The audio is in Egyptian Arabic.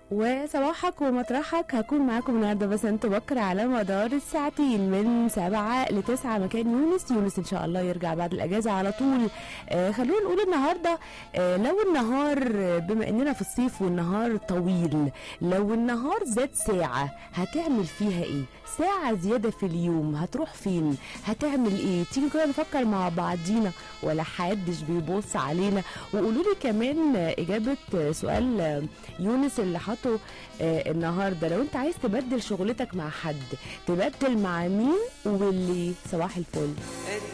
وصباحك ومطرحك هكون معاكم النهارده بس انتوا بكره على مدار الساعتين من سبعة لتسعة مكان يونس يونس ان شاء الله يرجع بعد الاجازه على طول آه خلونا نقول النهارده آه لو النهار آه، بما اننا في الصيف والنهار طويل لو النهار زاد ساعه هتعمل فيها ايه ساعة زيادة في اليوم هتروح فين؟ هتعمل ايه؟ تيجي كده نفكر مع بعضينا ولا حدش بيبص علينا وقولوا لي كمان آه، إجابة آه، سؤال آه، يونس اللي حطه آه، النهارده لو انت عايز تبدل شغلتك مع حد تبدل مع مين واللي صباح الفل